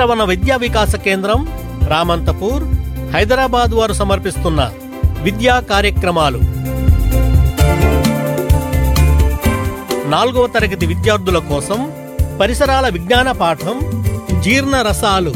పట్టవన విద్యా వికాస కేంద్రం రామంతపూర్ హైదరాబాద్ వారు సమర్పిస్తున్న విద్యా కార్యక్రమాలు నాలుగవ తరగతి విద్యార్థుల కోసం పరిసరాల విజ్ఞాన పాఠం జీర్ణ రసాలు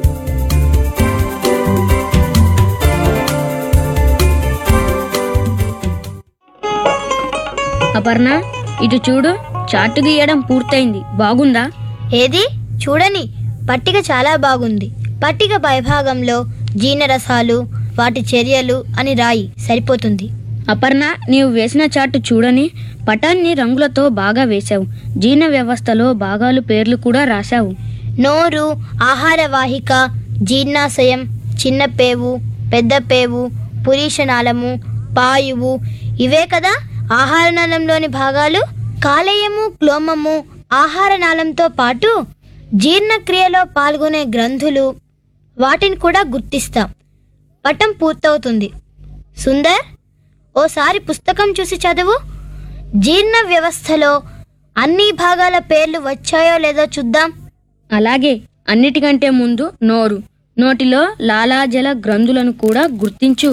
అపర్ణ ఇటు చూడు చార్టు గీయడం పూర్తయింది బాగుందా ఏది చూడని పట్టిక చాలా బాగుంది పట్టిక పైభాగంలో జీర్ణరసాలు వాటి చర్యలు అని రాయి సరిపోతుంది అపర్ణ నీవు వేసిన చార్టు చూడని పటాన్ని రంగులతో బాగా వేశావు జీర్ణ వ్యవస్థలో భాగాలు పేర్లు కూడా రాశావు నోరు ఆహార వాహిక జీర్ణాశయం చిన్న పేవు పెద్ద పేవు పురీషనాళము పాయువు ఇవే కదా ఆహార నాళంలోని భాగాలు కాలేయము క్లోమము ఆహార నాళంతో పాటు జీర్ణక్రియలో పాల్గొనే గ్రంథులు వాటిని కూడా గుర్తిస్తాం పటం పూర్తవుతుంది సుందర్ ఓసారి పుస్తకం చూసి చదువు జీర్ణ వ్యవస్థలో అన్ని భాగాల పేర్లు వచ్చాయో లేదో చూద్దాం అలాగే అన్నిటికంటే ముందు నోరు నోటిలో లాలాజల గ్రంథులను కూడా గుర్తించు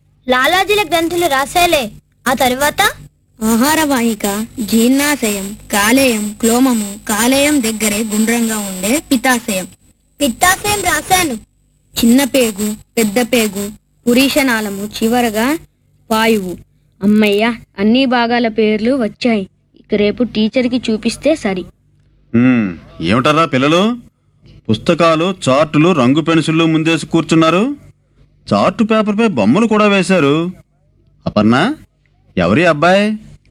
లాలాజల గ్రంథులు రాసేలే ఆ తరువాత ఆహార వాహిక జీర్ణాశయం కాలేయం క్లోమము కాలేయం దగ్గరే గుండ్రంగా ఉండే పితాశయం పిత్తాశయం రాశాను చిన్న పేగు పెద్ద పేగు పురీషనాళము చివరగా వాయువు అమ్మయ్య అన్ని భాగాల పేర్లు వచ్చాయి ఇక రేపు టీచర్కి చూపిస్తే సరి ఉమ్, ఏమిటరా పిల్లలు పుస్తకాలు చార్టులు రంగు పెన్సిళ్ళు ముందేసి కూర్చున్నారు చార్టు పేపర్పై బొమ్మలు కూడా వేశారు అపర్ణ ఎవరి అబ్బాయి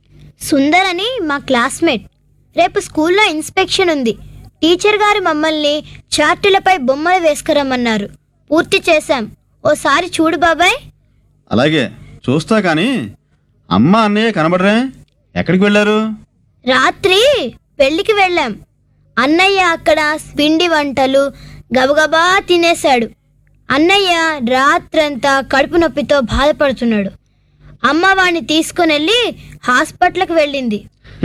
సుందర్ అని మా క్లాస్మేట్ రేపు స్కూల్లో ఇన్స్పెక్షన్ ఉంది టీచర్ గారు మమ్మల్ని చార్టులపై బొమ్మలు వేసుకురమ్మన్నారు పూర్తి చేశాం ఓసారి చూడు బాబాయ్ అలాగే చూస్తా కానీ అమ్మ అన్నయ్య కనబడరే ఎక్కడికి వెళ్ళారు రాత్రి పెళ్లికి వెళ్ళాం అన్నయ్య అక్కడ పిండి వంటలు గబగబా తినేశాడు అన్నయ్య రాత్రంతా కడుపు నొప్పితో బాధపడుతున్నాడు అమ్మ వాణ్ణి తీసుకుని వెళ్ళి హాస్పిటల్కి వెళ్ళింది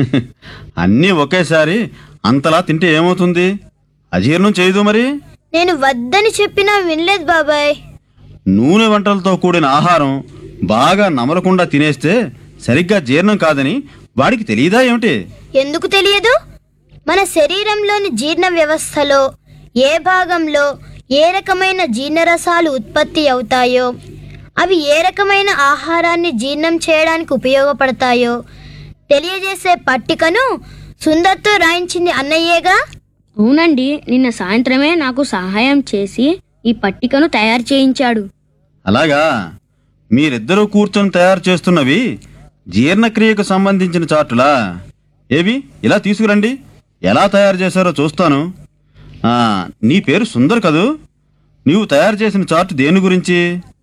అన్నీ ఒకేసారి అంతలా తింటే ఏమవుతుంది అజీర్ణం చేయదు మరి నేను వద్దని చెప్పినా వినలేదు బాబాయ్ నూనె వంటలతో కూడిన ఆహారం బాగా నమలకుండా తినేస్తే సరిగ్గా జీర్ణం కాదని వాడికి తెలియదా ఏమిటి ఎందుకు తెలియదు మన శరీరంలోని జీర్ణ వ్యవస్థలో ఏ భాగంలో ఏ రకమైన జీర్ణరసాలు ఉత్పత్తి అవుతాయో అవి ఏ రకమైన ఆహారాన్ని జీర్ణం చేయడానికి ఉపయోగపడతాయో తెలియజేసే పట్టికను సుందర్తో రాయించింది అన్నయ్యేగా అవునండి నిన్న సాయంత్రమే నాకు సహాయం చేసి ఈ పట్టికను తయారు చేయించాడు అలాగా మీరిద్దరూ కూర్చొని తయారు చేస్తున్నవి జీర్ణక్రియకు సంబంధించిన చార్టులా ఏవి ఇలా తీసుకురండి ఎలా తయారు చేశారో చూస్తాను ఆ, నీ పేరు సుందర్ కదూ నీవు తయారు చేసిన చార్టు దేని గురించి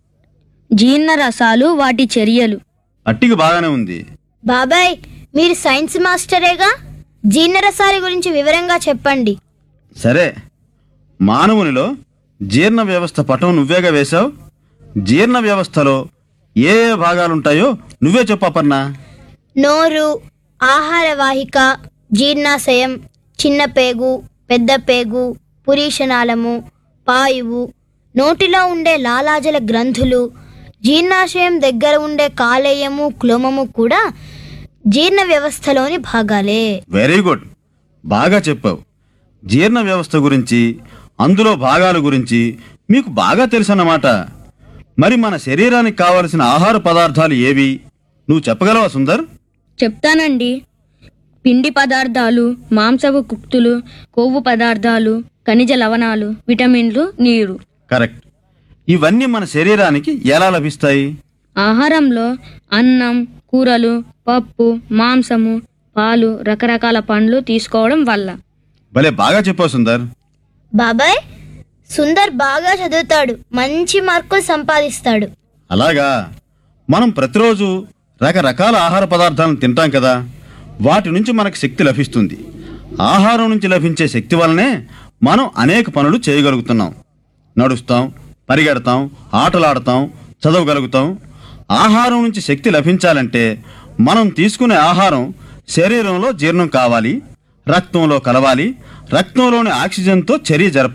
జీర్ణ రసాలు వాటి చర్యలు అట్టికి బాగానే ఉంది బాబాయ్ మీరు సైన్స్ మాస్టరేగా జీర్ణరసాల గురించి వివరంగా చెప్పండి సరే మానవునిలో జీర్ణ వ్యవస్థ పటం నువ్వేగా వేశావు జీర్ణ వ్యవస్థలో ఏ ఏ భాగాలుంటాయో నువ్వే చెప్పు అపర్ణ నోరు ఆహార వాహిక జీర్ణాశయం చిన్న పేగు పెద్ద పేగు పురీషనాళము పాయువు నోటిలో ఉండే లాలాజల గ్రంథులు జీర్ణాశయం దగ్గర ఉండే కాలేయము క్లోమము కూడా జీర్ణ వ్యవస్థలోని భాగాలే వెరీ గుడ్ బాగా చెప్పావు జీర్ణ వ్యవస్థ గురించి అందులో భాగాల గురించి మీకు బాగా తెలుసన్నమాట మరి మన శరీరానికి కావలసిన ఆహార పదార్థాలు ఏవి నువ్వు చెప్పగలవా సుందర్ చెప్తానండి పిండి పదార్థాలు మాంసపు కుక్తులు కొవ్వు పదార్థాలు ఖనిజ లవణాలు విటమిన్లు నీరు కరెక్ట్ ఇవన్నీ మన శరీరానికి ఎలా లభిస్తాయి ఆహారంలో అన్నం కూరలు పప్పు మాంసము పాలు రకరకాల పండ్లు తీసుకోవడం వల్ల భలే బాగా చెప్పావు సుందర్ బాబాయ్ సుందర్ బాగా చదువుతాడు మంచి మార్కులు సంపాదిస్తాడు అలాగా మనం ప్రతిరోజు రకరకాల ఆహార పదార్థాలను తింటాం కదా వాటి నుంచి మనకు శక్తి లభిస్తుంది ఆహారం నుంచి లభించే శక్తి వల్లనే మనం అనేక పనులు చేయగలుగుతున్నాం నడుస్తాం పరిగెడతాం ఆటలాడతాం చదవగలుగుతాం ఆహారం నుంచి శక్తి లభించాలంటే మనం తీసుకునే ఆహారం శరీరంలో జీర్ణం కావాలి రక్తంలో కలవాలి రక్తంలోని ఆక్సిజన్తో చర్య జరపాలి